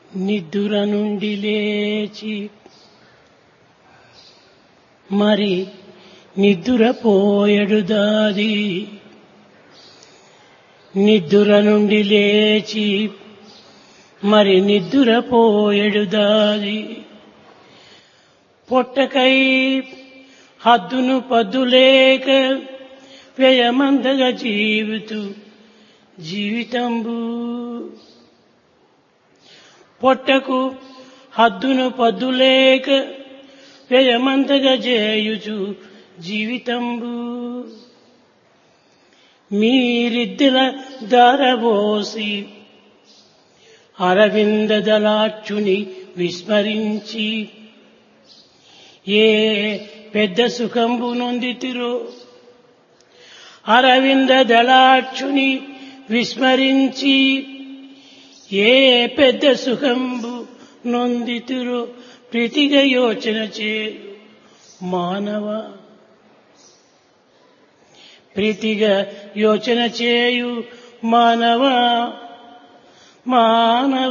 నిద్దుర నుండి లేచి మరి నిద్దురపోయడు దాది నిద్దుర నుండి లేచి మరి నిద్దురపోయడు దాది పొట్టకై హద్దును పద్దులేక వ్యయమందగా జీవితు జీవితంబు పొట్టకు హద్దును పద్దులేక వ్యయమంతగా చేయుచు జీవితంబు మీరిద్దల దారబోసి అరవింద దళాక్షుని విస్మరించి ఏ పెద్ద సుఖంబు నొందితిరో అరవింద దళాక్షుని విస్మరించి ఏ పెద్ద సుఖంబు నొందితురో ప్రీతిగా యోచన చేయు మానవ ప్రీతిగా యోచన చేయు మానవ మానవ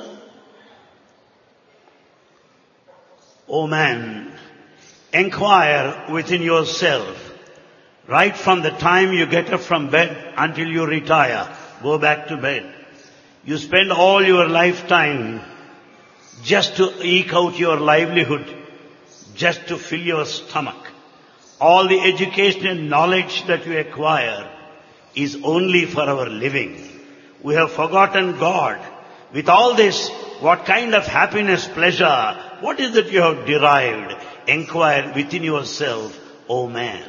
O man, inquire within yourself, right from the time you get up from bed until you retire, go back to bed. You spend all your lifetime just to eke out your livelihood, just to fill your stomach. All the education and knowledge that you acquire is only for our living. We have forgotten God. With all this, what kind of happiness, pleasure, what is that you have derived? Inquire within yourself, O man.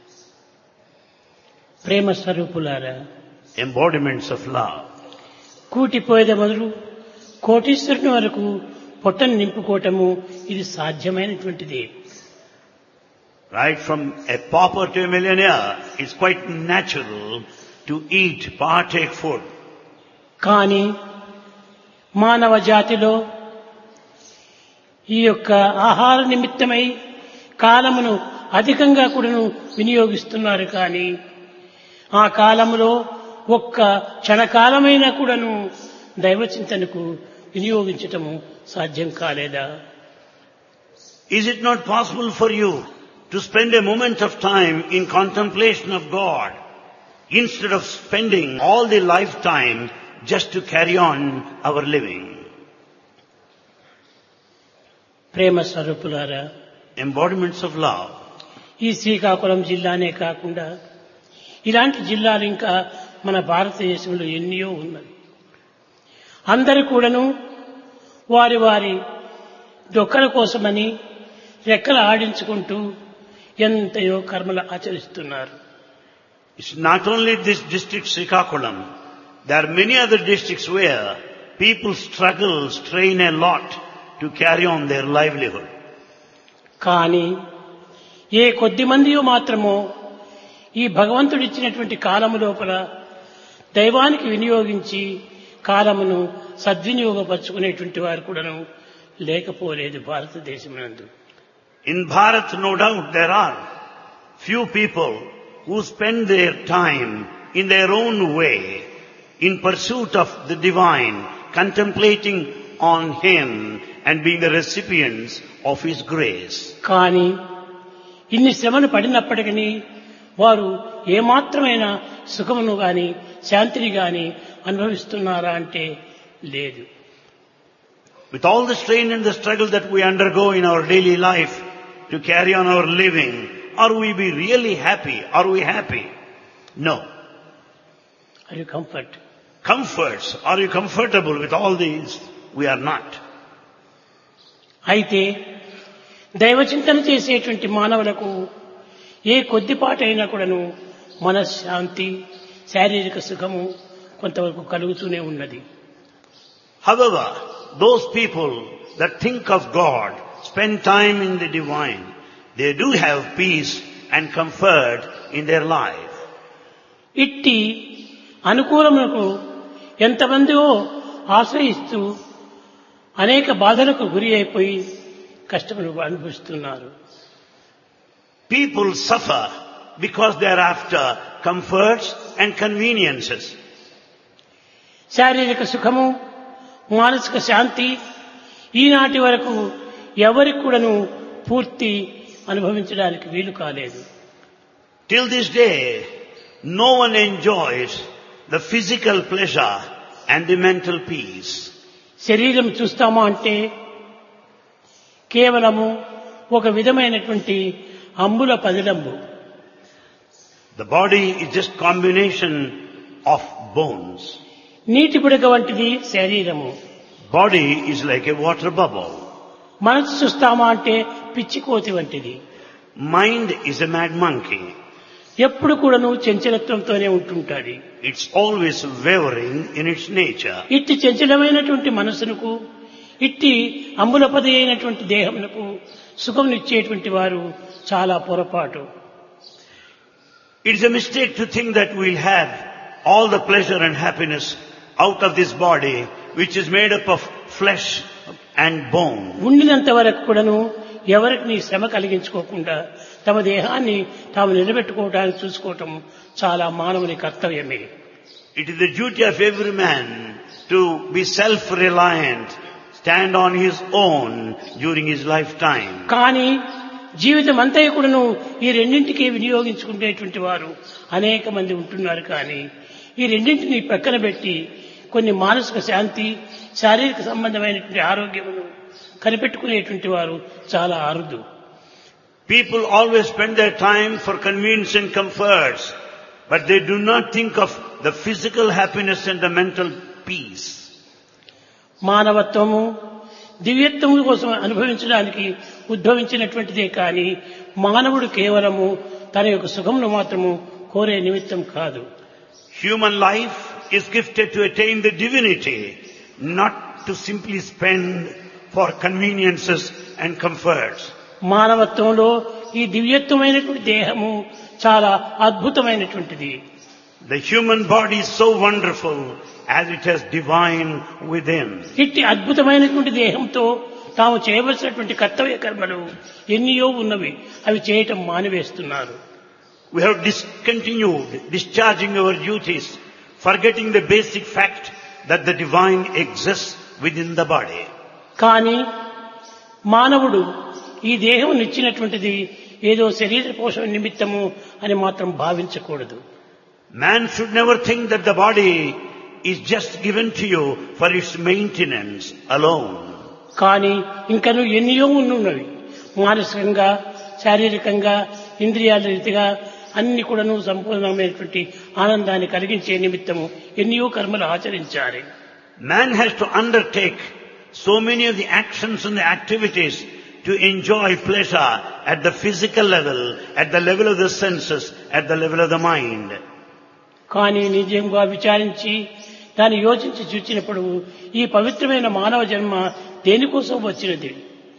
ప్రేమ స్వరూపులారా Embodiments of love. కూటిపోయేద మొదలు కోటీశ్వరుని వరకు పొట్టను నింపుకోవటము ఇది సాధ్యమైనటువంటిది Right from a pauper to a millionaire, it's quite natural to eat, partake food. కానీ మానవ జాతిలో ఈ యొక్క ఆహార నిమిత్తమై కాలమును అధికంగా కూడాను వినియోగిస్తున్నారు కానీ ఆ కాలములో ఒక్క క్షణకాలమైన కూడాను దైవచింతనకు వినియోగించటము సాధ్యం కాలేదా Is it not possible for you to spend a moment of time in contemplation of God instead of spending all the lifetime just to carry on our living? ప్రేమ స్వరూపులారా Embodiments of love. ఈ శ్రీకాకుళం జిల్లానే కాకుండా ఇలాంటి జిల్లాలు ఇంకా మన భారతదేశంలో ఎన్నో ఉన్నవి అందరూ కూడాను వారి వారి డొక్కల కోసమని రెక్కలు ఆడించుకుంటూ ఎంతయో కర్మలు ఆచరిస్తున్నారు It's not only this district Srikakulam. There are many other districts where people struggle, strain a lot to carry on their livelihood. కానీ ఏ కొద్ది మందియో మాత్రమో ఈ భగవంతుడు ఇచ్చినటువంటి కాలము లోపల దైవానికి వినియోగించి కాలమును సద్వినియోగపరుచుకునేటువంటి వారు కూడాను లేకపోలేదు భారతదేశమునందు In Bharat, no doubt, there are few people who spend their time in their own way in pursuit of the divine, contemplating on Him and being the recipients of His grace. కానీ ఇన్ని శ్రమలు పడినప్పటికీ వారు ఏమాత్రమైన సుఖమును గాని శాంతిని గాని అనుభవిస్తున్నారా అంటే లేదు With all the strain and the struggle that we undergo in our daily life to carry on our living, are we be really happy? Are we happy? No. అది comfort Comforts, are you comfortable with all these? We are not. అయితే దైవచింతన చేసేటువంటి మానవులకు ఏ కొద్దిపాటైనా కూడాను మనశ్శాంతి శారీరక సుఖము కొంతవరకు కలుగుతూనే ఉన్నది However, those people that think of God, spend time in the divine, they do have peace and comfort in their life. ఇట్టి అనుకూలములకు ఎంతమందిో ఆశ్రయిస్తూ అనేక బాధలకు గురి అయిపోయి కష్టములు అనుభవిస్తున్నారు People suffer because they are after comforts and conveniences. శారీరక సుఖము మానసిక శాంతి ఈనాటి వరకు ఎవరికి కూడాను పూర్తి అనుభవించడానికి వీలు కాలేదు Till this day, no one enjoys the physical pleasure and the mental peace. శరీరం చూస్తామా అంటే కేవలము ఒక విధమైనటువంటి అంబుల పదిలంబు The body is just combination of bones. నీటి పిడక వంటిది శరీరము Body is like a water bubble. మనసు చూస్తామా అంటే పిచ్చి కోతి వంటిది Mind is a mad monkey. ఎప్పుడు కూడాను చంచలత్వంతోనే ఉంటుంటాది It's always wavering in its nature. ఇట్టి చంచలమైనటువంటి మనసునకు ఇట్టి అంబులపది అయినటువంటి దేహమునకు సుఖంనిచ్చేటువంటి వారు చాలా పొరపాటు It is a mistake to think that we'll have all the pleasure and happiness out of this body, which is made up of flesh and bone. ఉండినంత వరకు కూడాను ఎవరికి నీ శ్రమ కలిగించుకోకుండా తమ దేహాన్ని తాము నిలబెట్టుకోవడానికి చూసుకోవటం చాలా మానవుని కర్తవ్యమే It is the duty of every man to be self-reliant, stand on his own during his lifetime. కానీ జీవితం అంతా కూడాను ఈ రెండింటికి వినియోగించుకునేటువంటి వారు అనేక మంది ఉంటున్నారు కానీ ఈ రెండింటిని ప్రక్కన పెట్టి కొన్ని మానసిక శాంతి శారీరక సంబంధమైనటువంటి ఆరోగ్యమును కనిపెట్టుకునేటువంటి వారు చాలా అరుదు People always spend their time for convenience and comforts, but they do not think of the physical happiness and the mental peace. మానవత్వము దివ్యత్వము కోసం అనుభవించడానికి ఉద్భవించినటువంటిదే కానీ మానవుడు కేవలము తన యొక్క సుఖమును మాత్రము కోరే నిమిత్తం కాదు Human life is gifted to attain the divinity, not to simply spend for conveniences and comforts. మానవత్వంలో ఈ దివ్యత్వమైనటువంటి దేహము చాలా అద్భుతమైనటువంటిది The human body is so wonderful as it has divine within. ఇట్టి అద్భుతమైనటువంటి దేహంతో తాము చేయవలసినటువంటి కర్తవ్య కర్మలు ఎన్నియో ఉన్నవి అవి చేయటం మానివేస్తున్నారు We have discontinued discharging our duties, forgetting the basic fact that the divine exists within the body. కానీ మానవుడు ఈ దేహం నిచ్చినటువంటిది ఏదో శరీర పోషణ నిమిత్తము అని మాత్రం భావించకూడదు Man should never think that the body is just given to you for its maintenance alone. కానీ ఇంకను ఎన్నియో ఉన్నవి మానసికంగా శారీరకంగా ఇంద్రియాల రీతిగా అన్ని కూడాను సంపూర్ణమైనటువంటి ఆనందాన్ని కలిగించే నిమిత్తము ఎన్నో కర్మలు ఆచరించాలి Man has to undertake so many of the actions and the activities to enjoy pleasure at the physical level, at the level of the senses, at the level of the mind. కానీ నిజంగా విచారించి దాన్ని యోచించి చూచినప్పుడు ఈ పవిత్రమైన మానవ జన్మ దేనికోసం వచ్చినది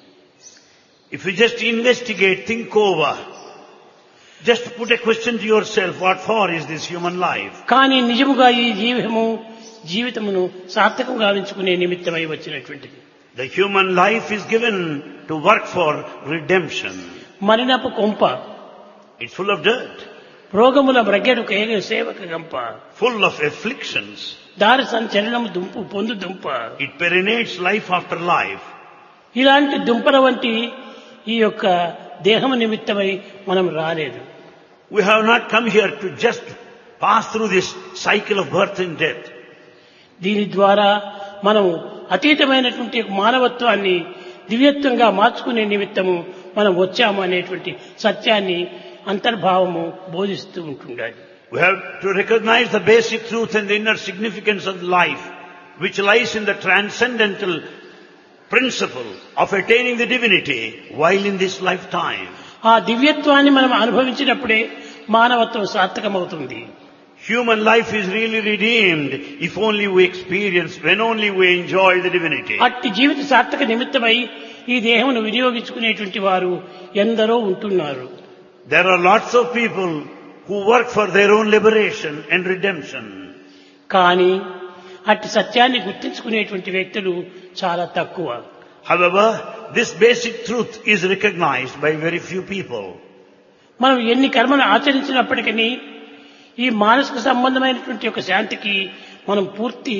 If you just investigate, think over, just put a question to yourself, what for is this human life? కానీ నిజముగా ఈ జీవము జీవితమును సార్థకం గావించుకునే నిమిత్తమై వచ్చినటువంటిది The human life is given to work for redemption. మరినపు కొంప It's full of dirt, రోగముల బ్రగ్గెడు కేగ సేవక గంప full of afflictions. దారి సంచలనము దుంపు పొందు దుంప It perinates life after life. ఇలాంటి దుంపల వంటి ఈ యొక్క దేహము నిమిత్తమై మనం రాలేదు We have not come here to just pass through this cycle of birth and death. దీని ద్వారా మనం అతీతమైనటువంటి మానవత్వాన్ని దివ్యత్వంగా మార్చుకునే నిమిత్తము మనం వచ్చాము అనేటువంటి సత్యాన్ని అంతర్భావము బోధిస్తూ ఉంటుండాలి We have to recognize the basic truth and the inner significance of life, which lies in the transcendental principle of attaining the divinity while in this lifetime. ఆ దివ్యత్వాన్ని మనం అనుభవించినప్పుడే మానవత్వం సార్థకమవుతుంది Human life is really redeemed if only we experience, when only we enjoy the divinity. అట్టి జీవిత సార్థక నిమిత్తమై ఈ దేహమును వినియోగించుకునేటువంటి వారు ఎందరో ఉంటున్నారు There are lots of people who work for their own liberation and redemption. కానీ అట్టి సత్యాన్ని గుర్తించుకునేటువంటి వ్యక్తులు చాలా తక్కువ However, this basic truth is recognized by very few people. మనం ఎన్ని కర్మలు ఆచరించినప్పటికీ ఈ మానసిక సంబంధమైనటువంటి ఒక శాంతికి మనం పూర్తి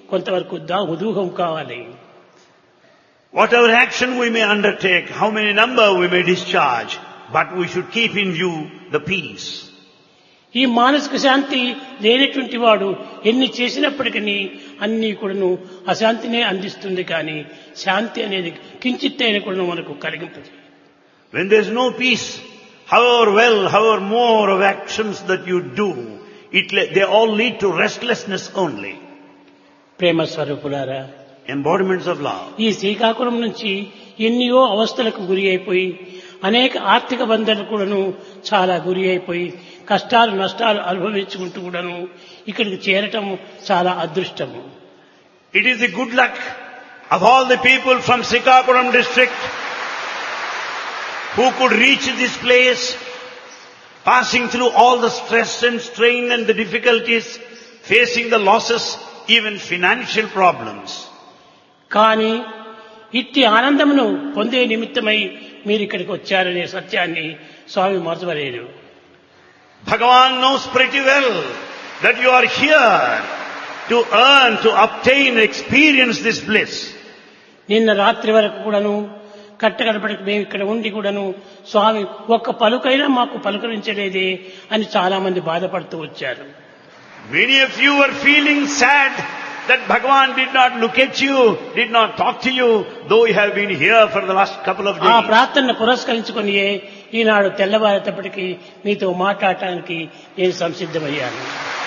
కొంతవరకు దా ఉదూహం కావాలి Whatever action we may undertake, how many number we may discharge, but we should keep in view the peace. ఈ మానసిక శాంతి లేనటువంటి వాడు ఎన్ని చేసినప్పటికీ అన్ని కూడాను అశాంతినే అందిస్తుంది కానీ శాంతి అనేది కించిత్తైన కూడా మనకు కలిగింపదు When there's no peace, however well, however more of actions that you do, it, le- they all lead to restlessness only. ప్రేమ స్వరూపులారా Embodiments of love. ఈ శ్రీకాకుళం నుంచి ఎన్నో అవస్థలకు గురి అయిపోయి అనేక ఆర్థిక బంధాలు కూడాను చాలా గురి అయిపోయి కష్టాలు నష్టాలు అనుభవించుకుంటూ కూడాను ఇక్కడికి చేరటం చాలా అదృష్టము It is the good luck of all the people from Srikakulam district who could reach this place, passing through all the stress and strain and the difficulties, facing the losses, even financial problems. కానీ ఇట్టి ఆనందమును పొందే నిమిత్తమై మీరు ఇక్కడికి వచ్చారనే సత్యాన్ని స్వామి మరచవలేరు Bhagavan knows pretty well that you are here to earn, to obtain, experience this bliss. నిన్న రాత్రి వరకు కూడాను కట్టగడపడికి మేము ఇక్కడ ఉండి కూడాను స్వామి ఒక్క పలుకైనా మాకు పలుకరించలేదే అని చాలా మంది బాధపడుతూ వచ్చారు Many of you were feeling sad that Bhagavan did not look at you, did not talk to you, though you have been here for the last couple of ఆ days. ప్రార్థన పురస్కరించుకొని ఈనాడు తెల్లవారేటప్పటికి మీతో మాట్లాడటానికి నేను సంసిద్ధమయ్యాను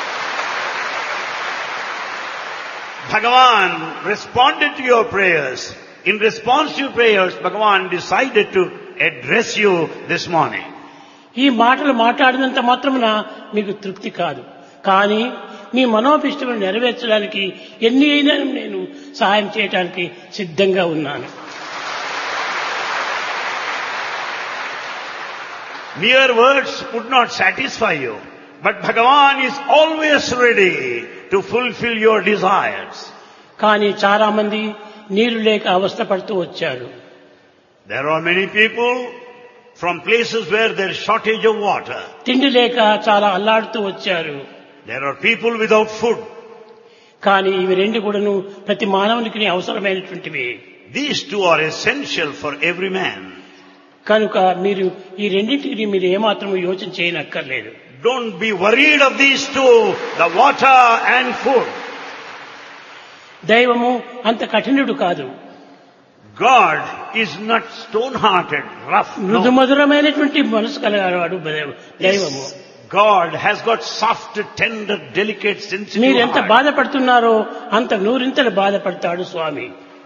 Bhagavan responded to your prayers. In response to your prayers, Bhagavan decided to address you this morning. ఈ మాటలు మాట్లాడినంత మాత్రమున మీకు తృప్తి కాదు కానీ మీ మనోభిష్టములు నెరవేర్చడానికి ఎన్ని అయినా నేను సహాయం చేయడానికి సిద్ధంగా ఉన్నాను Mere words would not satisfy you, but Bhagavan is always ready to fulfill your desires. కానీ చాలా మంది నీరు లేక అవస్థపడుతూ వచ్చారు There are many people from places where there is shortage of water. తిండి లేక చాలా అల్లాడుతూ వచ్చారు There are people without food. కానీ ఇవి రెండు కూడాను ప్రతి మానవునికి అవసరమైనటువంటివి These two are essential for every man. కనుక మీరు ఈ రెండింటికి మీరు ఏమాత్రం యోచన చేయనక్కర్లేదు Don't be worried of these two, the water and food. దైవము అంత కఠినుడు కాదు God is not stone-hearted, rough. No. మృదుమధురమైనటువంటి మనసు కలిగాడు దైవము Yes. God has got soft, tender, delicate, sensitive మీరు ఎంత heart. బాధపడుతున్నారో అంత నూరింతలు బాధపడతాడు స్వామి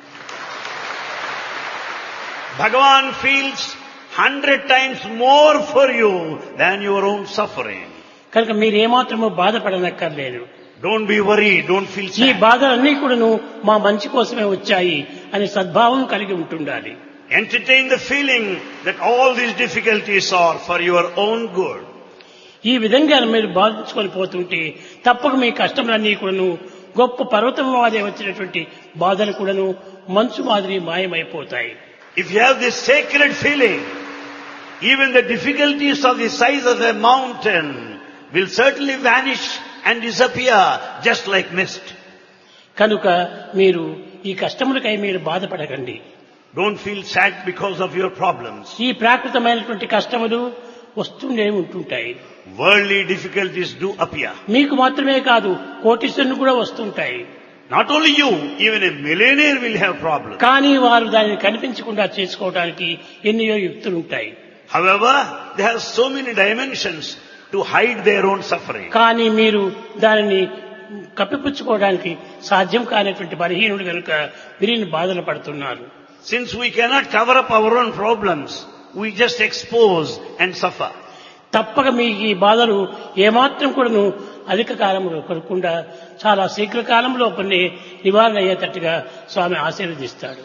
Bhagavan feels hundred times more for you than your own suffering. కనుక మీరు ఏమాత్రము బాధపడనక్కర్లేదు Don't be worried, don't feel ఈ sad. బాధలన్నీ కూడాను మా మంచి కోసమే వచ్చాయి అనే సద్భావం కలిగి ఉంటుండాలి Entertain the feeling that all these difficulties are for your own good. ఈ విధంగా మీరు బాధించుకొని పోతుంటే తప్పక మీ కష్టములన్నీ కూడాను గొప్ప పర్వతం వాదే వచ్చినటువంటి బాధలు కూడాను మంచు మాదిరి మాయమైపోతాయి If you have this sacred feeling, even the difficulties of the size of a mountain will certainly vanish and disappear just like mist. కనుక మీరు ఈ కష్టములకై మీరు బాధపడకండి Don't feel sad because of your problems. ఈ ప్రాకృతమైనటువంటి కష్టములు వస్తూనే ఉంటుంటాయి Worldly difficulties do appear. మీకు మాత్రమే కాదు కోటీశ్వరుని కూడా వస్తుంటాయి Not only you, even a millionaire will have problems. కానీ వారు దానిని కనిపించకుండా చేసుకోవడానికి ఎన్నో యుక్తులు ఉంటాయి However, they have so many dimensions to hide their own suffering. కానీ మీరు దానిని కప్పిపుచ్చుకోవడానికి సాధ్యం కానటువంటి బలహీనుడు కనుక మీరు బాధలు పడుతున్నారు Since we cannot cover up our own problems, we just expose and suffer. తప్పక మీ ఈ బాధలు ఏమాత్రం కూడాను అధిక కాలంలో కొనకుండా చాలా శీఘ్ర కాలంలో కొన్ని నివారణ అయ్యేటట్టుగా స్వామి ఆశీర్వదిస్తాడు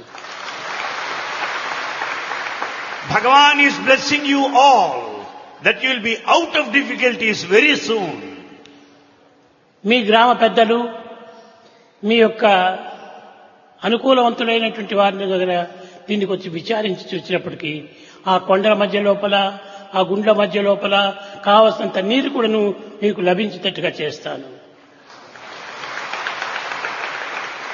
Bhagavan is blessing you all that you will be out of difficulties very soon. మీ గ్రామ పెద్దలు మీ యొక్క అనుకూలవంతులైనటువంటి వారిని దగ్గర దీనికి వచ్చి విచారించి చూసినప్పటికీ ఆ కొండల మధ్య లోపల ఆ గుండ్ల మధ్య లోపల కావలసినంత నీరు కూడాను మీకు లభించేటట్టుగా చేస్తాను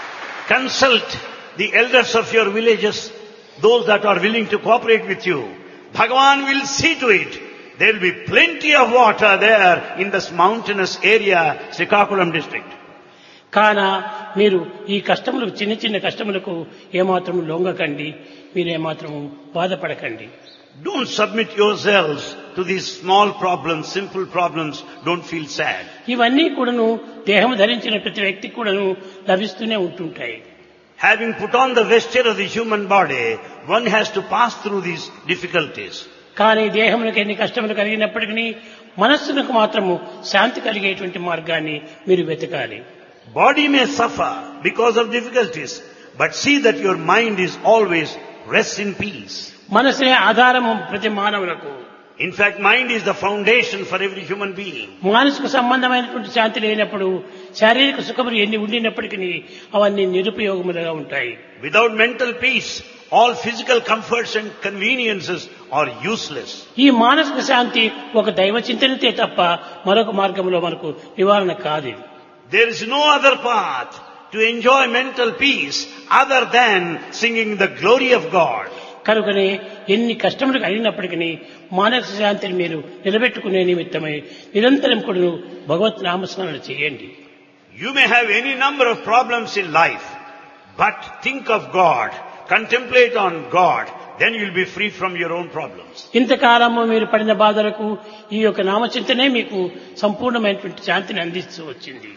consult the elders of your villages, those that are willing to cooperate with you. Bhagavan will see to it. There will be plenty of water there in this mountainous area, Srikakulam district. కాన మీరు ఈ కష్టములకు చిన్న చిన్న కష్టములకు ఏమాత్రం లొంగకండి మీరేమాత్రము బాధపడకండి Don't submit yourselves to these small problems, simple problems. Don't feel sad. ఇవన్నీ కూడాను దేహం ధరించిన ప్రతి వ్యక్తికి కూడాను లభిస్తూనే ఉంటుంటాయి Having put on the vesture of the human body, one has to pass through these difficulties. కానీ దేహములకు ఎన్ని కష్టములు కలిగినప్పటికీ మనస్సులకు మాత్రము శాంతి కలిగేటువంటి మార్గాన్ని మీరు వెతకాలి Body may suffer because of difficulties, but see that your mind is always rests in peace. మనసే ఆధారము ప్రతి మానవులకు In fact, mind is the foundation for every human being. మానసిక సంబంధమైనటువంటి శాంతి లేనప్పుడు శారీరక సుఖములు ఎన్ని ఉండినప్పటికీ అవన్నీ నిరుపయోగములుగా ఉంటాయి Without mental peace, all physical comforts and conveniences are useless. ఈ మానసిక శాంతి ఒక దైవ చింతనతే తప్ప మరొక మార్గంలో మనకు నివారణ కాదు ఇది. There is no other path to enjoy mental peace other than singing the glory of God. కనుకనే ఎన్ని కష్టములు కలిగినప్పటికీ మానసిక శాంతిని మీరు నిలబెట్టుకునే నిమిత్తమై నిరంతరం కూడా భగవత్ నామస్మరణ చేయండి You may have any number of problems in life, but think of God, contemplate on God, then you'll be free from your own problems. ఇంతకాలము మీరు పడిన బాధలకు ఈ యొక్క నామచింతనే మీకు సంపూర్ణమైనటువంటి శాంతిని అందిస్తూ వచ్చింది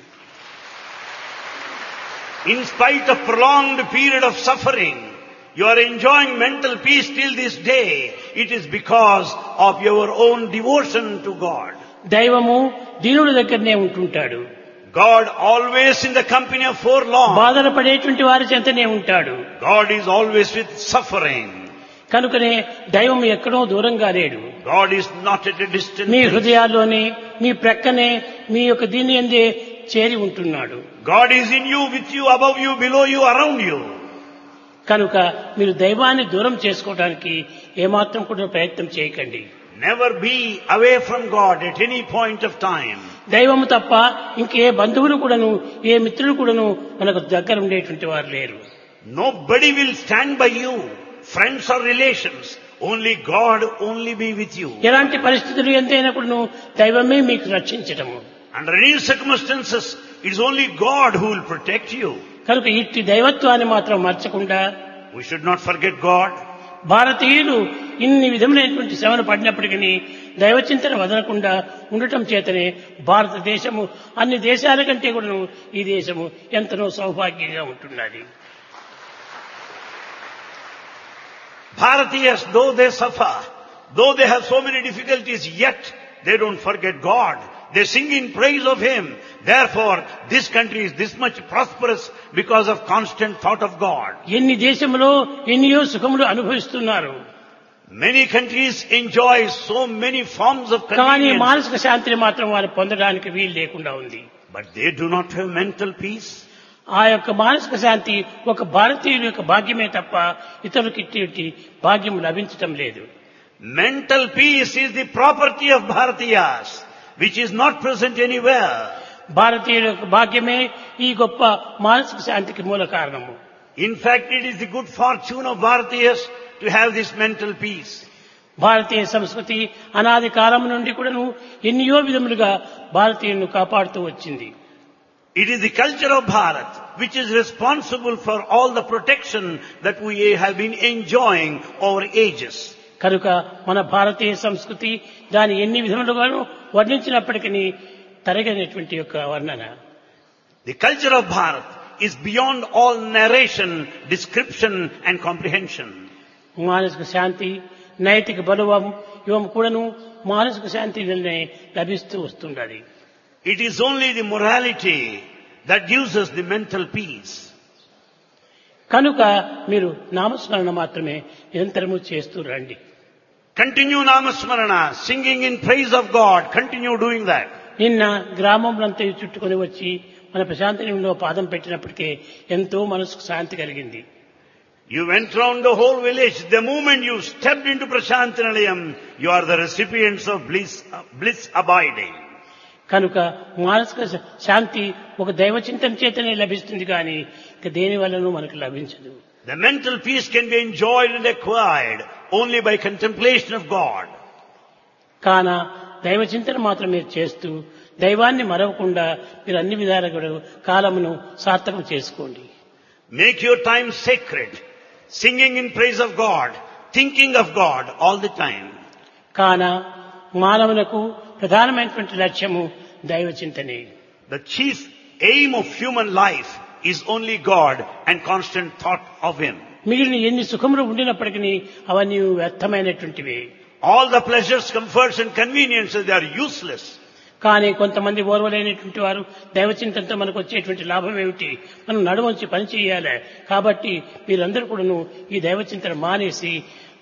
In spite of prolonged period of suffering, you are enjoying mental peace till this day. It is because of your own devotion to God. దైవము దీనుడి దగ్గరనే ఉంటుంటాడు God always in the company of forlorn. బాధలు పడేటువంటి వారి చెంతనే ఉంటాడు God is always with suffering. కనుకనే దైవం ఎక్కడో దూరంగా లేడు God is not at a distance. మీ హృదయాల్లోనే మీ ప్రక్కనే మీ యొక్క దీని అందే చేరి ఉంటున్నాడు God is in you, with you, above you, below you, around you. కనుక మీరు దైవాన్ని దూరం చేసుకోవడానికి ఏమాత్రం కూడా ప్రయత్నం చేయకండి Never be away from God at any point of time. దైవము తప్ప ఇంకే బంధువులు కూడాను ఏ మిత్రులు కూడాను మనకు దగ్గర ఉండేటువంటి వారు లేరు Nobody will stand by you, friends or relations. Only God only be with you. ఎలాంటి పరిస్థితులు ఎంతైనా కూడాను దైవమే మీకు రక్షించటము Under any circumstances, it is only God who will protect you. కనుక ఇట్టి దైవత్వాన్ని మాత్రం మర్చకుండా We should not forget God. భారతీయులు ఇన్ని విధములైనటువంటి శ్రమలు పడినప్పటికీ దైవచింతన వదలకుండా ఉండటం చేతనే భారతదేశము అన్ని దేశాల కంటే కూడాను ఈ దేశము ఎంతనో సౌభాగ్యంగా ఉంటున్నది Bharatiyas, though they suffer, though they have so many difficulties, yet they don't forget God. They sing in praise of Him. Therefore, this country is this much prosperous because of constant thought of God. ఎన్ని దేశములో ఎన్నియో సుఖములు అనుభవిస్తున్నారు Many countries enjoy so many forms of కానీ convenience, మానసిక శాంతిని మాత్రం వారు పొందడానికి వీలు లేకుండా ఉంది but they do not have mental peace. ఆ యొక్క మానసిక శాంతి ఒక భారతీయుల యొక్క భాగ్యమే తప్ప ఇతరులకు ఇట్టి భాగ్యం లభించటం లేదు Mental peace is the property of Bharatiyas, which is not present anywhere. భారతీయుల యొక్క భాగ్యమే ఈ గొప్ప మానసిక శాంతికి మూల కారణము In fact, it is the good fortune of Bharatiyas to have this mental peace. భారతీయ సంస్కృతి అనాది కాలం నుండి కూడాను ఎన్నో విధములుగా భారతీయులను కాపాడుతూ వచ్చింది It is the culture of Bharat which is responsible for all the protection that we have been enjoying over ages. కనుక మన భారతీయ సంస్కృతి దాని ఎన్ని విధములుగాను వర్ణించినప్పటికీ తరగనటువంటి యొక్క వర్ణన The culture of Bharat is beyond all narration, description and comprehension. మానసిక శాంతి నైతిక బలవం ఇవం కూడాను మానసిక శాంతి వల్లనే లభిస్తూ వస్తుండది It is only the morality that gives us the mental peace. కనుక మీరు నామస్మరణ మాత్రమే నిరంతరము చేస్తూ రండి Continue Namasmarana, singing in praise of God. Continue doing that. నిన్న గ్రామంలంతా చుట్టుకొని వచ్చి మన ప్రశాంతనిలో పాదం పెట్టినప్పటికే ఎంతో మనసుకు శాంతి కలిగింది You went round the whole village. The moment you stepped into Prashantinalayam, you are the recipients of bliss, bliss abiding. కనుక మానసిక శ- శాంతి ఒక దైవ చింతన చేతనే లభిస్తుంది కానీ ఇక దేని వల్లనూ మనకు లభించదు The mental peace can be enjoyed and acquired only by contemplation of God. కాన దైవ చింతన మాత్రం మీరు చేస్తూ దైవాన్ని మరవకుండా మీరు అన్ని విధాలుగా కూడా కాలమును సార్థకం చేసుకోండి Make your time sacred, singing in praise of God, thinking of God all the time. కాన మానవులకు ప్రధానమైనటువంటి లక్ష్యము దైవ చింతనే The chief aim of human life is only God and constant thought of Him. మిగిలిన ఎన్ని సుఖములు ఉండినప్పటికీ అవన్నీ వ్యర్థమైనటువంటివి All the pleasures, comforts and conveniences, they are useless. కానీ కొంతమంది ఓర్వలేనటువంటి వారు దైవచింతంతో మనకు వచ్చేటువంటి లాభం ఏమిటి మనం నడువంచి పని చేయాలి కాబట్టి మీరందరూ కూడాను ఈ దైవచింతన మానేసి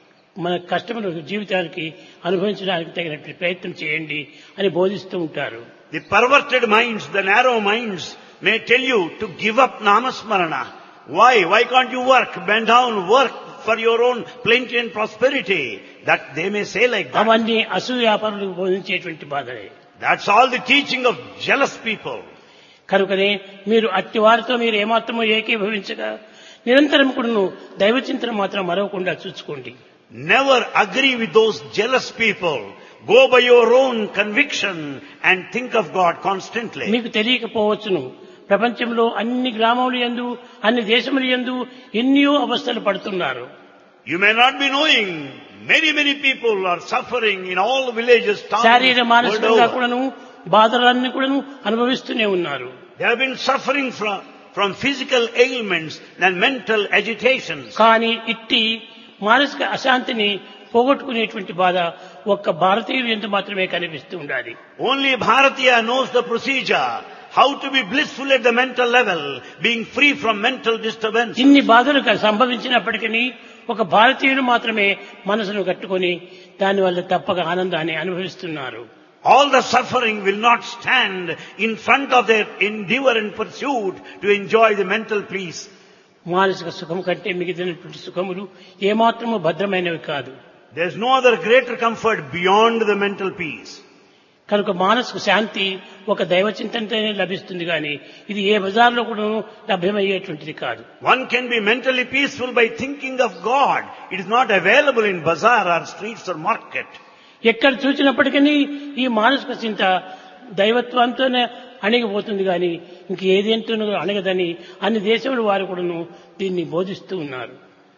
మన కష్టముల జీవితానికి అనుభవించడానికి తగినటువంటి ప్రయత్నం చేయండి అని బోధిస్తూ ఉంటారు The perverted minds, the narrow minds may tell you to give up namasmarana. Why? Why can't you work? Bend down, work for your own plenty and prosperity. That they may say like that. అవన్నీ అసూయాపరులకు బోధించేటువంటి బాధలే That's all the teaching of jealous people. కనుకనే మీరు అట్టి వారితో మీరు ఏమాత్రమో ఏకీభవించగా నిరంతరం కూడాను దైవచింతన మాత్రం మరవకుండా చూసుకోండి Never agree with those jealous people. Go by your own conviction and think of God constantly. మీకు తెలియకపోవచ్చును ప్రపంచంలో అన్ని గ్రామములు ఎందు అన్ని దేశములు ఎందు ఎన్నో అవస్థలు పడుతున్నారు You may not be knowing, many, many people are suffering in all villages, towns, శారీర world మానసికంగా over. కూడాను బాధలన్నీ కూడాను అనుభవిస్తూనే ఉన్నారు They have been suffering from, from physical ailments and mental agitations. కానీ ఇట్టి మానసిక అశాంతిని పోగొట్టుకునేటువంటి బాధ ఒక్క భారతీయులు ఎంత మాత్రమే కనిపిస్తూ ఉండాలి Only Bharatiya knows the procedure, how to be blissful at the mental level, being free from mental disturbance. ఇన్ని బాధలు క- సంభవించినప్పటికీ ఒక భారతీయులు మాత్రమే మనసును కట్టుకొని దానివల్ల తప్పక ఆనందాన్ని అనుభవిస్తున్నారు All the suffering will not stand in front of their endeavor and pursuit to enjoy the mental peace. మానసిక సుఖం కంటే మిగిలినటువంటి సుఖములు ఏమాత్రము భద్రమైనవి కాదు There is no other greater comfort beyond the mental peace. కనుక మానసిక శాంతి ఒక దైవ చింతనతోనే లభిస్తుంది కానీ ఇది ఏ బజార్లో కూడా లభ్యమయ్యేటువంటిది కాదు One can be mentally peaceful by thinking of God. It is not available in bazaar or streets or market. ఎక్కడ చూసినప్పటికీ ఈ మానసిక చింత దైవత్వంతోనే అణిగిపోతుంది కానీ ఇంక ఏదేంటో అణగదని అన్ని దేశముల వారు కూడాను దీన్ని బోధిస్తూ ఉన్నారు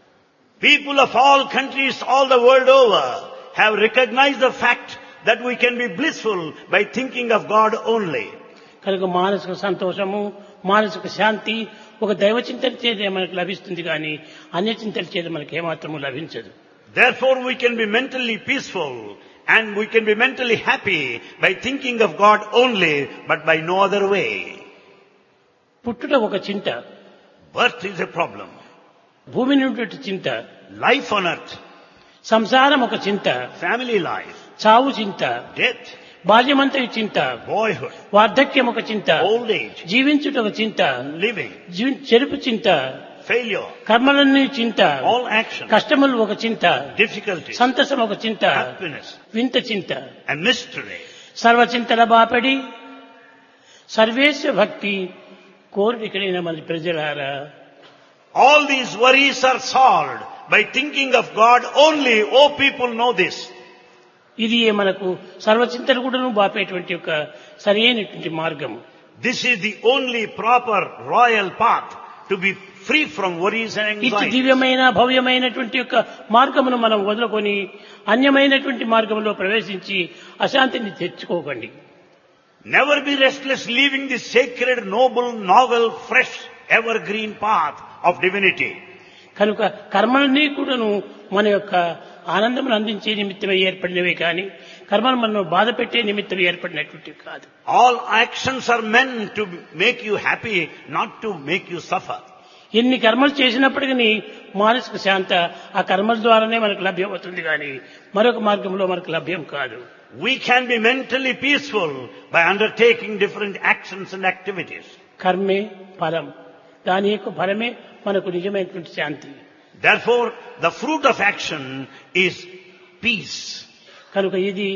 People of all countries all the world over have recognized the fact that we can be blissful by thinking of God only. కనుక మానసిక సంతోషము మానసిక శాంతి ఒక దైవ చింతన చేత మనకు లభిస్తుంది కానీ అన్య చింతన చేత మనకు ఏమాత్రము లభించదు Therefore we can be mentally peaceful and we can be mentally happy by thinking of God only, but by no other way. పుట్టుట ఒక చింత Birth is a problem. భూమి నుండి చింత Life on earth, సంసారం ఒక చింత family life, చావు చింత death, బాల్యమంతయు చింత boyhood, వార్ధక్యం ఒక చింత old age, జీవించుట ఒక చింత living, జీ- చెరుపు చింత failure, కర్మలన్నీ చింత all action, కష్టములు ఒక చింత difficulties, సంతసం ఒక చింత happiness, వింత చింత and mystery. సర్వచింతల బాపడి సర్వేశ్వ భక్తి కోరికలైన మన ప్రజలారా All these worries are solved by thinking of God only. Oh, people know this. ఇది మనకు సర్వచింతలు కూడాను బాపేటువంటి ఒక సరైనటువంటి మార్గము This is the only proper royal path to be free from worries and ఇటు anxiety. దివ్యమైన భవ్యమైనటువంటి యొక్క మార్గమును మనం వదులుకొని అన్యమైనటువంటి మార్గంలో ప్రవేశించి అశాంతిని తెచ్చుకోకండి Never be restless leaving the sacred, noble, novel, fresh, evergreen path of divinity. కనుక కర్మలన్నీ కూడాను మన యొక్క ఆనందమును అందించే నిమిత్తమై ఏర్పడినవే కానీ కర్మలు మనం బాధ పెట్టే నిమిత్తం ఏర్పడినటువంటివి కాదు All actions are meant to make you happy, not to make you suffer. ఎన్ని కర్మలు చేసినప్పటికీ మానసిక శాంత ఆ కర్మల ద్వారానే మనకు లభ్యమవుతుంది కానీ మరొక మార్గంలో మనకు లభ్యం కాదు We can be mentally peaceful by undertaking different actions and activities. కర్మే ఫలం దాని యొక్క ఫలమే మనకు నిజమైనటువంటి శాంతి Therefore, the fruit of action is peace. కనుక ఇది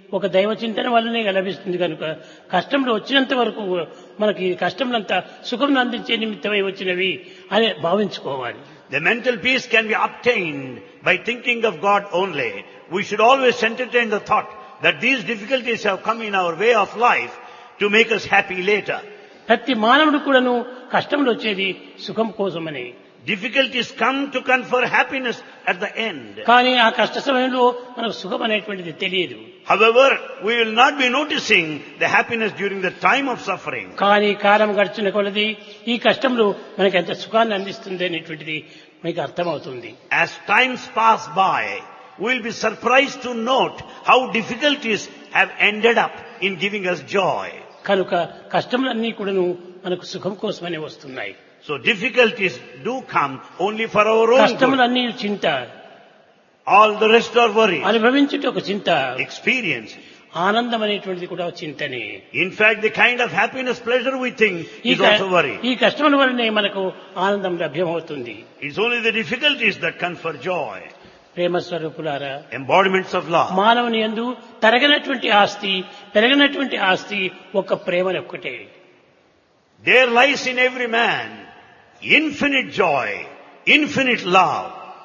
ఒక దైవ చింతన వల్లనే లభిస్తుంది కనుక కష్టంలో వచ్చినంత వరకు మనకి కష్టంలంతా సుఖం అందించే నిమిత్తమై వచ్చినవి అని భావించుకోవాలి The mental peace can be obtained by thinking of God only. We should always entertain the thought that these difficulties have come in our way of life to make us happy later. ప్రతి మానవుడు కూడాను కష్టంలో వచ్చేది సుఖం కోసమని Difficulties come to confer happiness at the end. కానీ ఆ కష్ట సమయంలో మనకు సుఖం అనేటువంటిది తెలియదు However, we will not be noticing the happiness during the time of suffering. కానీ కాలం గడిచిన కొలది ఈ కష్టంలో మనకి ఎంత సుఖాన్ని అందిస్తుంది అనేటువంటిది మీకు అర్థమవుతుంది As times pass by, we will be surprised to note how difficulties have ended up in giving us joy. కనుక కష్టములన్నీ కూడాను మనకు సుఖం కోసమనే వస్తున్నాయి So difficulties do come only for our own good. కష్టములన్నీ చింత All the rest are worry. అనుభవించుట ఒక చింత Experience. ఆనందం అనేటువంటిది కూడా ఒక చింతనే In fact, the kind of happiness, pleasure we think ఈ is క- also worry. ఈ కష్టముల వల్లనే మనకు ఆనందం లభ్యమవుతుంది It's only the difficulties that confer joy. ప్రేమ స్వరూపులారా Embodiments of love. మానవుని యందు తరగనటువంటి ఆస్తి పెరగనటువంటి ఆస్తి ఒక ప్రేమని ఒక్కటే There lies in every man infinite joy, infinite love.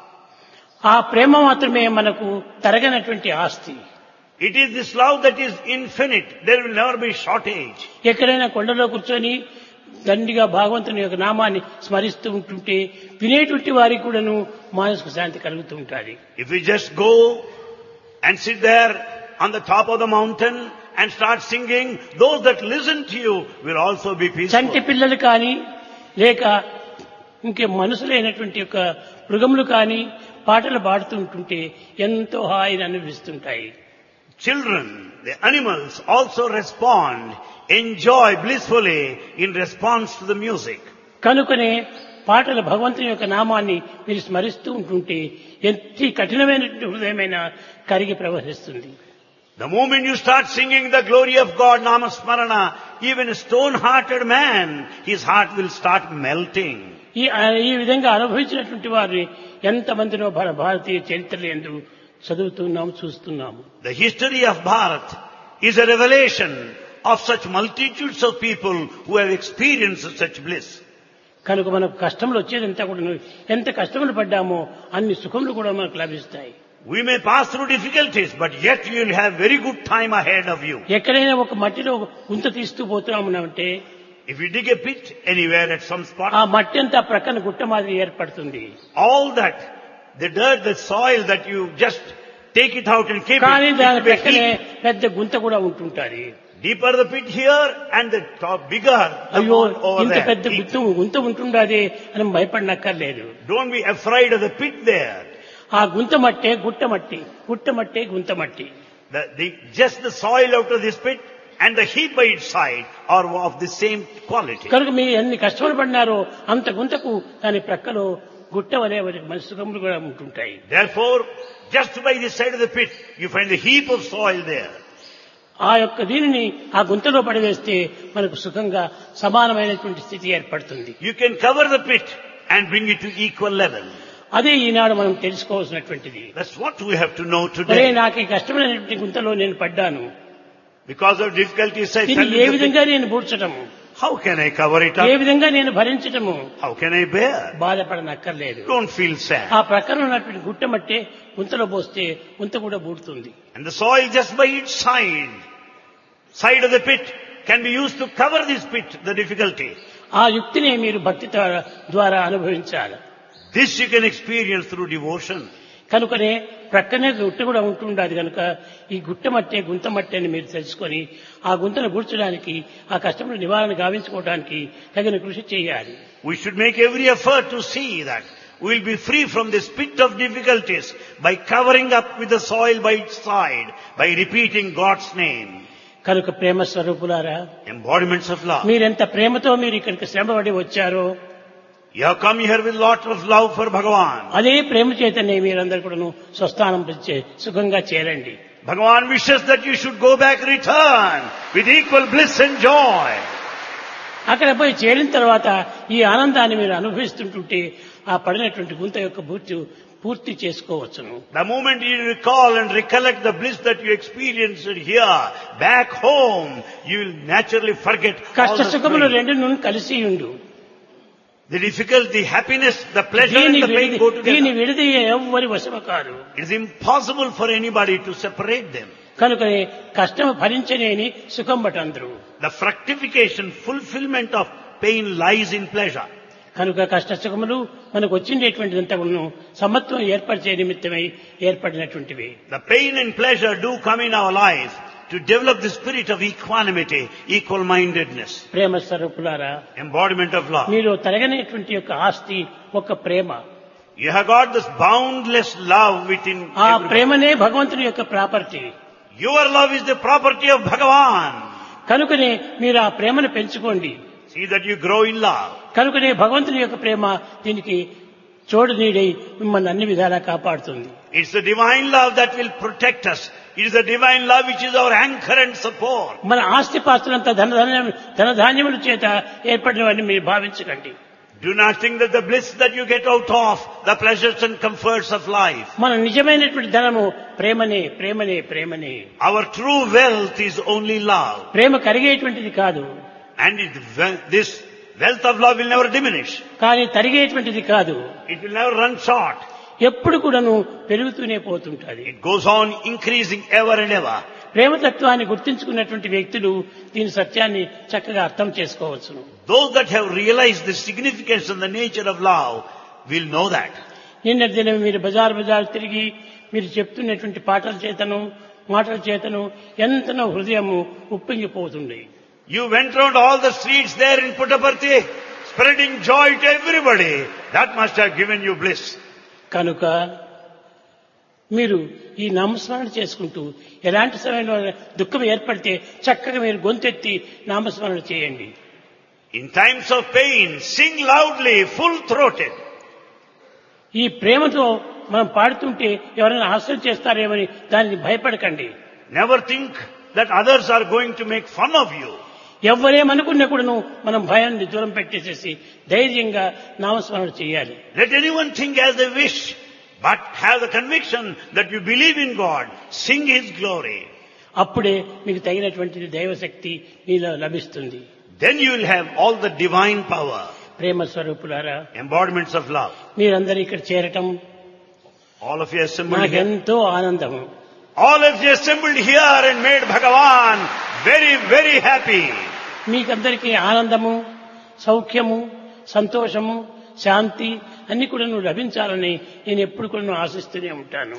ఆ ప్రేమ మాత్రమే మనకు తరగనటువంటి ఆస్తి It is this love that is infinite. There will never be shortage. ఎక్కడైనా కొండలో కూర్చొని దండిగా భగవంతుని యొక్క నామాన్ని స్మరిస్తూ ఉంటుంటే వినేటువంటి వారికి కూడాను మానసిక శాంతి కలుగుతూ ఉంటుంది If we just go and sit there on the top of the mountain and start singing, those that listen to you will also be Chanti peaceful. పిల్లలు కానీ లేక ఇంకే మనసులైనటువంటి యొక్క మృగములు కానీ పాటలు పాడుతూ ఉంటుంటే ఎంతో హాయిని అనుభవిస్తుంటాయి Children, the animals also respond, enjoy blissfully in response to the music. కనుకనే పాటలు భగవంతుని యొక్క నామాన్ని మీరు స్మరిస్తూ ఉంటుంటే ఎంత కఠినమైనటువంటి హృదయమైన కరిగి ప్రవహిస్తుంది The moment you start singing the glory of God, Namasmarana, even a stone-hearted man, his heart will start melting. ఈ ఈ విధంగా అనుభవించినటువంటి వారిని ఎంతమందినో మన భారతీయ చరిత్రలు ఎందు చదువుతున్నాము చూస్తున్నాము The history of Bharat is a revelation of such multitudes of people who have experienced such bliss. కనుక మనకు కష్టములు వచ్చేదంతా కూడా ఎంత కష్టములు పడ్డామో అన్ని సుఖములు కూడా మనకు లభిస్తాయి We may pass through difficulties, but yet you will have very good time ahead of you. ఎక్కడైనా ఒక మట్టిలో ఒక గుంత తీస్తూ పోతున్నామంటే If you dig a pit anywhere at some ఆ spot, మట్టి అంతా ప్రక్కన గుట్ట మాదిరి ఏర్పడుతుంది all that, the dirt, the soil that you just take it out and keep కానీ it, దాని it will be ప్రక్కనే heap. పెద్ద గుంత కూడా ఉంటుంటాది Deeper the pit here and the top bigger the అయ్యో mound over ఇంత there. పెద్ద గుంత గుంత ఉంటుండది అని భయపడనక్కర్లేదు Don't be afraid of the pit there. ఆ గుంత మట్టే గుట్ట మట్టి గుట్ట మట్టే గుంత మట్టి The, the, just the soil out of this pit and the heap by its side are of the same quality. కనుక మీరు ఎన్ని కష్టములు పడినారో అంత గుంతకు దాని ప్రక్కలో గుట్ట వలె మన సుఖములు కూడా ఉంటుంటాయి Therefore, just by the side of the pit, you find the heap of soil there. ఆ యొక్క దీనిని ఆ గుంతలో పడివేస్తే మనకు సుఖంగా సమానమైనటువంటి స్థితి ఏర్పడుతుంది You can cover the pit and bring it to equal level. అదే ఈనాడు మనం తెలుసుకోవాల్సినటువంటిది That's what we have to know మరే today. నాకు ఈ కష్టమైనటువంటి గుంతలో నేను పడ్డాను Because of difficulties, I దీన్ని fell A into the pit. విధంగా నేను పూడ్చటము How can I cover it A up? విధంగా నేను భరించటము How can I bear? బాధపడనక్కర్లేదు Don't feel ఆ sad. ప్రక్కన ఉన్నటువంటి గుట్ట మట్టే గుంతలో పోస్తే గుంత కూడా బూడుతుంది And the soil just by its side, side of the pit, can be used to cover this pit, the difficulty. ఆ యుక్తిని మీరు భక్తి ద్వారా- ద్వారా అనుభవించాలి This you can experience through devotion. కనుకనే ప్రక్కనే గుట్ట కూడా ఉంటుండదు కనుక ఈ గుట్ట మట్టే గుంత మట్టి అని మీరు తెలుసుకొని ఆ గుంతను గుర్చడానికి ఆ కష్టములు నివారణ గావించుకోవడానికి తగిన కృషి చేయాలి We should make every effort to see that we will be free from this pit of difficulties by covering up with the soil by its side, by repeating God's name. కనుక ప్రేమ స్వరూపులారా Embodiments of love. మీరెంత ప్రేమతో మీరు ఇక్కడికి శ్రమపడి వచ్చారో You have come here with lot of love for Bhagavan. అదే ప్రేమ చేతనే మీరందరూ కూడాను స్వస్థానం చే- సుఖంగా చేరండి Bhagavan wishes that you should go back, return with equal bliss and joy. అక్కడ పోయి చేరిన తర్వాత ఈ ఆనందాన్ని మీరు అనుభవిస్తుంటుంటే ఆ పడినటువంటి గుంత యొక్క పూర్తి పూర్తి చేసుకోవచ్చును The moment you recall and recollect the bliss that you experienced here, back home, you will naturally forget all కష్ట the సుఖములు pain. రెండు నుండి కలిసి ఉండు The difficulty, happiness, the pleasure దీని and the pain విడిది go దీని together. విడిది ఎవ్వరి వశము కాదు It is impossible for anybody to separate them. కనుకనే కష్టము భరించలేని సుఖం బటందరు The fructification, fulfillment of pain lies in pleasure. కనుక కష్ట సుఖములు మనకు వచ్చిండేటువంటిదంతా ఉన్ను సమత్వం ఏర్పరిచే నిమిత్తమై ఏర్పడినటువంటివి The pain and pleasure do come in our life to develop the spirit of equanimity, equal-mindedness, ప్రేమ స్వరూపులారా embodiment of love. మీరు తరగనేటువంటి యొక్క ఆస్తి ఒక ప్రేమ You have got this boundless love within ఆ everybody. ప్రేమనే భగవంతుని యొక్క property Your love is the property of Bhagavan. కనుకనే మీరు ఆ ప్రేమను పెంచుకోండి See that you grow in love. కనుకనే భగవంతుని యొక్క ప్రేమ దీనికి చోడు నీడై మిమ్మల్ని అన్ని విధాలా కాపాడుతుంది It's the divine love that will protect us. It is the divine love which is our anchor and support. మన ఆస్తి పాస్తులంతా ధనధాన్యం ధనధాన్యముల చేత ఏర్పడినవన్నీ మీరు భావించకండి Do not think that the bliss that you get out of the pleasures and comforts of life. మన నిజమైనటువంటి ధనము ప్రేమనే ప్రేమనే ప్రేమనే Our true wealth is only love. ప్రేమ కరిగేటువంటిది కాదు And it, this wealth of love will never diminish. కానీ తరిగేటువంటిది కాదు It will never run short. ఎప్పుడు కూడాను పెరుగుతూనే పోతుంటుంది It goes on increasing ever and ever. ప్రేమతత్వాన్ని గుర్తించుకున్నటువంటి వ్యక్తులు దీని సత్యాన్ని చక్కగా అర్థం చేసుకోవచ్చును Those that have realized the significance and the nature of love will know that. నిన్నటి దినం మీరు బజార్ బజార్ తిరిగి మీరు చెప్తున్నటువంటి పాటల చేతను మాటల చేతను ఎంతనో హృదయము ఉప్పొంగిపోతుంది You went round all the streets there in Puttaparthi, spreading joy to everybody. That must have given you bliss. కనుక మీరు ఈ నామస్మరణ చేసుకుంటూ ఎలాంటి సమయంలో దుఃఖం ఏర్పడితే చక్కగా మీరు గొంతెత్తి నామస్మరణ చేయండి In times of pain, sing loudly, full-throated. ఈ ప్రేమతో మనం పాడుతుంటే ఎవరైనా హాస్యం చేస్తారేమని దానికి భయపడకండి Never think that others are going to make fun of you. ఎవరేమనుకున్నా కూడాను మనం భయాన్ని దూరం పెట్టేసేసి ధైర్యంగా నామస్మరణ చేయాలి Let anyone think as they wish, but have the conviction that you believe in God. Sing His glory. అప్పుడే మీకు తగినటువంటి దైవశక్తి మీలో లభిస్తుంది Then you will have all the divine power, ప్రేమ స్వరూపులారా embodiments of love. మీరందరూ ఇక్కడ చేరటం All of you assembled here. నాకెంతో ఆనందము All of you assembled here and made Bhagavan very, very happy. మీకందరికీ ఆనందము సౌఖ్యము సంతోషము శాంతి అన్ని కూడా నువ్వు లభించాలని నేను ఎప్పుడు కూడా నువ్వు ఆశిస్తూనే ఉంటాను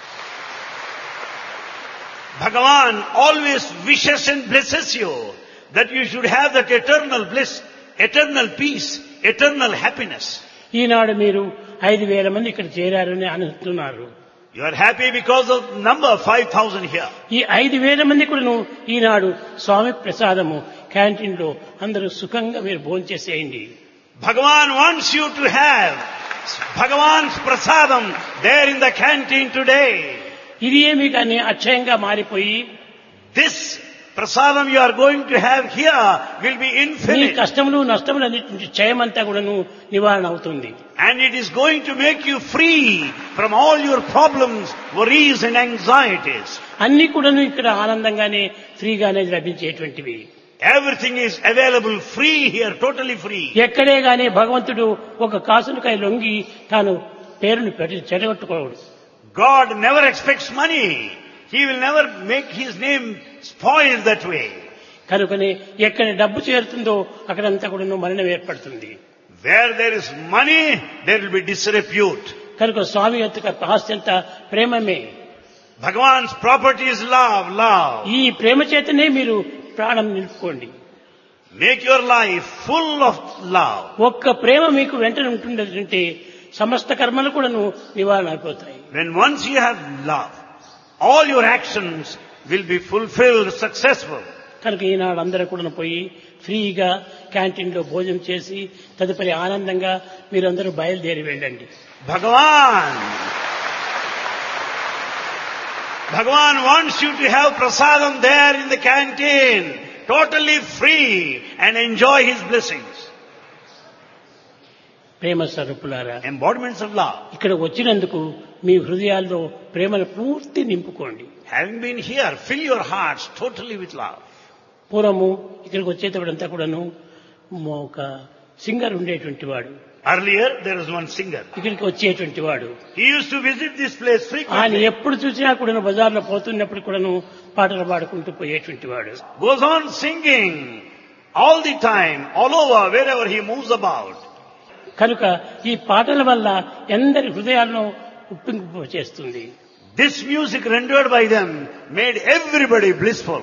Bhagavan always wishes and blesses you that you should have that eternal bliss, eternal peace, eternal happiness. ఈనాడు మీరు ఐదు వేల మంది ఇక్కడ చేరారని అనుకుంటున్నారు You are happy because of number 5,000 here. ఈ ఐదు వేల మంది కూడాను ఈనాడు స్వామి ప్రసాదము క్యాంటీన్ లో అందరూ సుఖంగా మీరు భోంచేసేయండి Bhagavan wants you to have Bhagavan's prasadam there in the canteen today. ఇది ఏమి కానీ అక్షయంగా మారిపోయి This prasadam you are going to have here will be me infinite. కష్టములు నష్టములు అన్నిటి క్షయమంతా కూడాను నివారణ అవుతుంది And it is going to make you free from all your problems, worries and anxieties. అన్ని కూడాను ఇక్కడ ఆనందంగానే ఫ్రీగానే లభించేటువంటివి Everything is available free here, totally free. ఎక్కడే గాని భగవంతుడు ఒక కాసులకై లొంగి తాను పేరును పెట్టి చెడగొట్టుకోడు God never expects money. He will never make his name spoiled that way. కనుకనే ఎక్కడ డబ్బు చేరుతుందో అక్కడంతా కూడా మరణం ఏర్పడుతుంది Where there is money, there will be disrepute. కనుక స్వామి యొక్క ఆస్తి అంతా ప్రేమమే Bhagavan's property is love, love. ఈ ప్రేమ చేతనే మీరు ప్రాణం నిలుపుకోండి Make your life full of love. ఒక్క ప్రేమ మీకు వెంటనే ఉంటుందంటే సమస్త కర్మలు కూడాను నివారణ అయిపోతాయి When once you have love, all your actions will be fulfilled, successful. కనుక ఈనాడు అందరూ కూడా పోయి ఫ్రీగా క్యాంటీన్లో భోజనం చేసి తదుపరి ఆనందంగా మీరందరూ బయలుదేరి వెళ్ళండి Bhagavan. Bhagavan wants you to have prasadam there in the canteen, totally free and enjoy his blessings. ప్రేమ స్వరూపులారా embodiments of love. ఇక్కడ వచ్చినందుకు మీ హృదయాల్లో ప్రేమను పూర్తి నింపుకోండి Having been here, fill your hearts totally with love. పూర్వము ఇక్కడికి వచ్చేటప్పుడంతా కూడాను మ- ఒక సింగర్ ఉండేటువంటి వాడు Earlier, there was one singer. ఇక్కడికి వచ్చేటువంటి వాడు He used to visit this place ఆయన frequently. ఎప్పుడు చూసినా కూడాను బజార్లో పోతున్నప్పుడు కూడాను పాటలు పాడుకుంటూ పోయేటువంటి వాడు Goes on singing all the time, all over, wherever he moves about. కనుక ఈ పాటల వల్ల ఎందరి హృదయాలను ఉప్పింపు చేస్తుంది This music rendered by them made everybody blissful.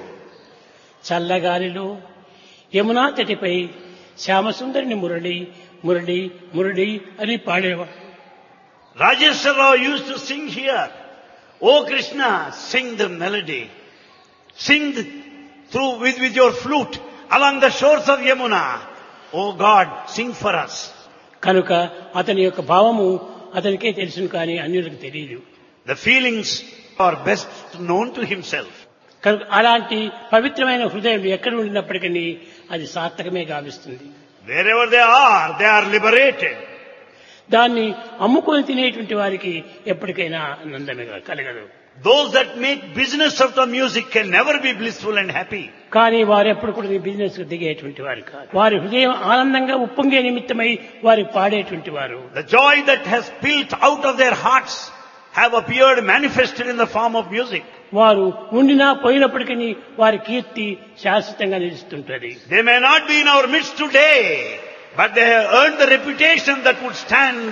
చల్లగాలిలో Yamuna తటిపై శ్యామసుందరిని Murali Murali Murali అని పాడేవాడు Rajeshwar Rao used to sing here. Oh Krishna, sing the melody. Sing the, through with, with your flute along the shores of Yamuna. Oh God, sing for us. కనుక అతని యొక్క భావము అతనికే తెలుసును కానీ అన్యులకు తెలియదు The feelings are best known to himself. కనుక అలాంటి పవిత్రమైన హృదయం ఎక్కడ ఉండినప్పటికీ అది సార్థకమే గావిస్తుంది Wherever they are, they are liberated. దాన్ని అమ్ముకొని తినేటువంటి వారికి ఎప్పటికైనా ఆనందమే కలగదు Those that make business of the music can never be blissful and happy. కానీ వారు ఎప్పుడు కూడా ఈ బిజినెస్ దిగేటువంటి వారు కాదు వారి హృదయం ఆనందంగా ఉప్పొంగే నిమిత్తమై వారు పాడేటువంటి వారు The joy that has built out of their hearts have appeared manifested in the form of music. వారు ఉండినా పోయినప్పటికీ వారి కీర్తి శాశ్వతంగా నిలుస్తుంటది They may not be in our midst today, but they have earned the reputation that would stand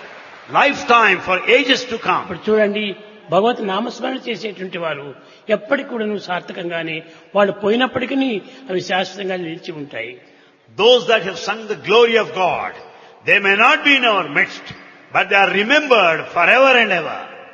lifetime for ages to come. ఇప్పుడు చూడండి భగవత్ నామస్మరణ చేసేటువంటి వారు ఎప్పటికి కూడా సార్థకంగానే వాళ్ళు పోయినప్పటికీ అవి శాశ్వతంగా నిలిచి ఉంటాయి Those that have sung the glory of God, they may not be in our midst, but they are remembered forever and ever.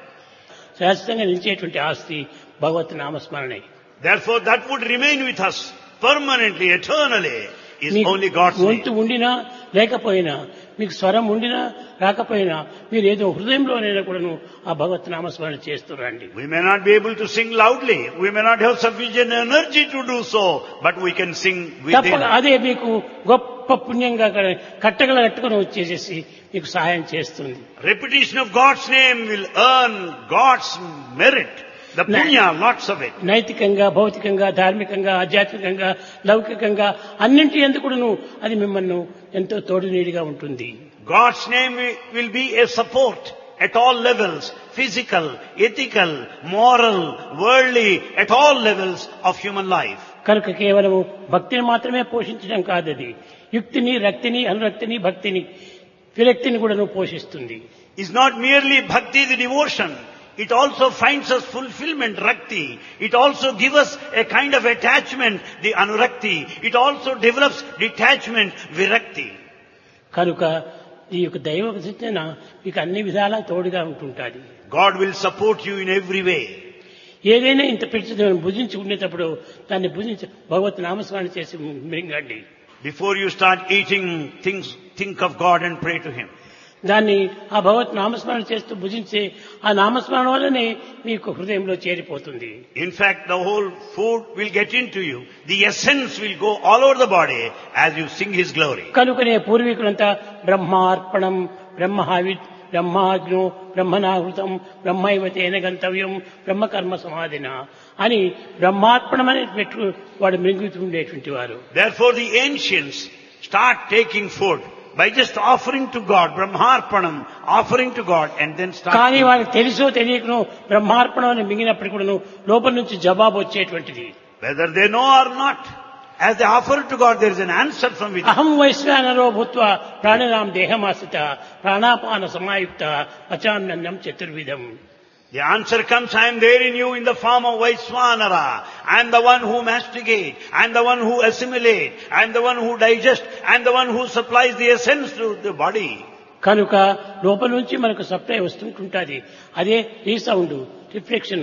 శాశ్వతంగా నిలిచేటువంటి ఆస్తి భగవత్ నామస్మరణే Therefore, that would remain with us permanently, eternally, is మీకు only God's గొంతు name. ఉండినా లేకపోయినా మీకు స్వరం ఉండినా రాకపోయినా మీరు ఏదో హృదయంలోనైనా కూడాను ఆ భగవత్ నామస్మరణ చేస్తూ రండి We may not be able to sing loudly, we may not have sufficient energy to do so, but we can sing తప్పక within. అదే మీకు గొప్ప పుణ్యంగా క- కట్టగల కట్టుకుని వచ్చేసేసి మీకు సహాయం చేస్తుంది Repetition of God's name will earn God's merit, the Na- punya, lots of it. నైతికంగా భౌతికంగా ధార్మికంగా ఆధ్యాత్మికంగా లౌకికంగా అన్నింటి ఎందుకును అది మిమ్మల్ని ఎంతో తోడునీడిగా ఉంటుంది God's name wi- will be a support at all levels, physical, ethical, moral, worldly, at all levels of human life. కనుక కేవలము భక్తిని మాత్రమే పోషించడం కాదు అది యుక్తిని రక్తిని అనురక్తిని భక్తిని విరక్తిని కూడాను పోషిస్తుంది It's not merely bhakti, the devotion. It also finds us fulfillment, rakti. It also gives us a kind of attachment, the anurakti. It also develops detachment, virakti. కనుక ఈ యొక్క దైవ చింతన మీకు అన్ని విధాలా తోడుగా ఉంటుంటుంది God will support you in every way. ఏదైనా ఇంత పిలిచి భుజించి ఉండేటప్పుడు దాన్ని భుజించి భగవత్ నామస్మరణ చేసి మింగండి Before you start eating things, think of God and pray to Him. దాన్ని ఆ భగవత్ నామస్మరణ చేస్తూ భుజించే ఆ నామస్మరణ వల్లనే మీకు హృదయంలో చేరిపోతుంది In fact, the whole food will get into you. The essence will go all over the body as you sing His glory. కనుకనే పూర్వీకులంతా బ్రహ్మార్పణం బ్రహ్మహావి బ్రహ్మాగ్నో బ్రహ్మనాహృతం బ్రహ్మైవ తేన గంతవ్యం బ్రహ్మకర్మ సమాధిన అని బ్రహ్మార్పణం అని పెట్టు వాడు మింగుతుండేటువంటి వారు Therefore, the ancients start taking food by just offering to God, Brahmarpanam, offering to God, and then start. కానీ eating. వాళ్ళకి తెలుసో తెలియకనో బ్రహ్మార్పణం అని మింగినప్పుడు కూడాను లోపల నుంచి జవాబు వచ్చేటువంటిది Whether they know or not, as they offer it to God, there is an answer from within. అహం వైశ్వానరో భూత్వ ప్రాణినాం దేహమాశ్రిత ప్రాణాపాన సమాయుక్త పచామ్యన్నం చతుర్విధం The answer comes, I am there in you in the form of Vaiswanara. I am the one who masticate. I am the one who assimilate. I am the one who digest. I am the one who supplies the essence to the body. కనుక లోపల నుంచి మనకు supply వస్తుంటుంటుంది అదే resound reflection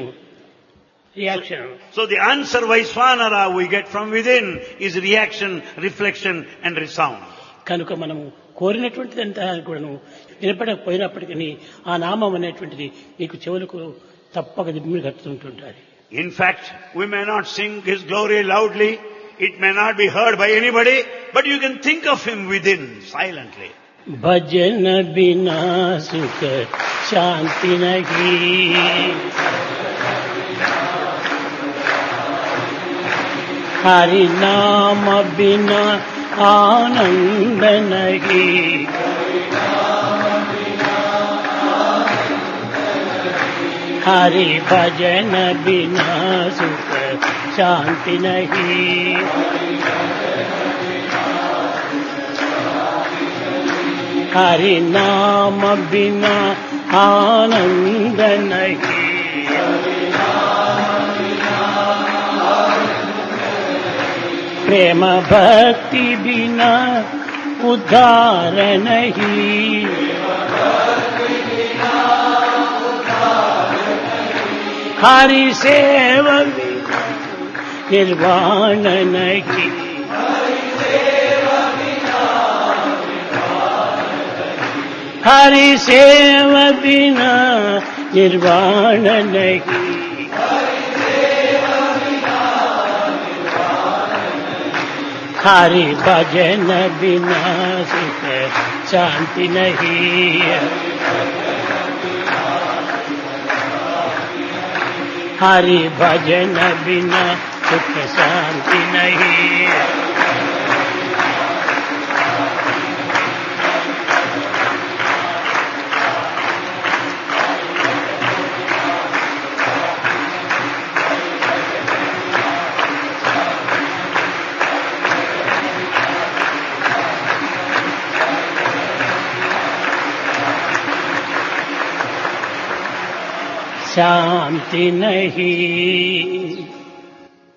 reaction So the answer Vaiswanara we get from within is reaction, reflection and resound. కనుక మనము కోరినటువంటిదంతా కూడాను వినపడకపోయినప్పటికీ ఆ నామం అనేటువంటిది మీకు చెవులకు తప్పక దిమ్మిడి కట్టుతుంటుంటుంది In fact, we may not sing His glory loudly. It may not be heard by anybody, but you can think of Him within silently. भजन बिना सुख शांति नहीं हरि नाम बिना आनंद नहीं हरि भजन बिना सुख शांति नहीं हरि नाम बिना आनंद नहीं प्रेम भक्ति बिना उद्धार नहीं हरि सेव बिना निर्वाण नहीं हरि सेव बिना निर्वाण नहीं हरि भजन बिना सुख शांति नहीं हरि भजन बिना सुख शांति नहीं शांति नहीं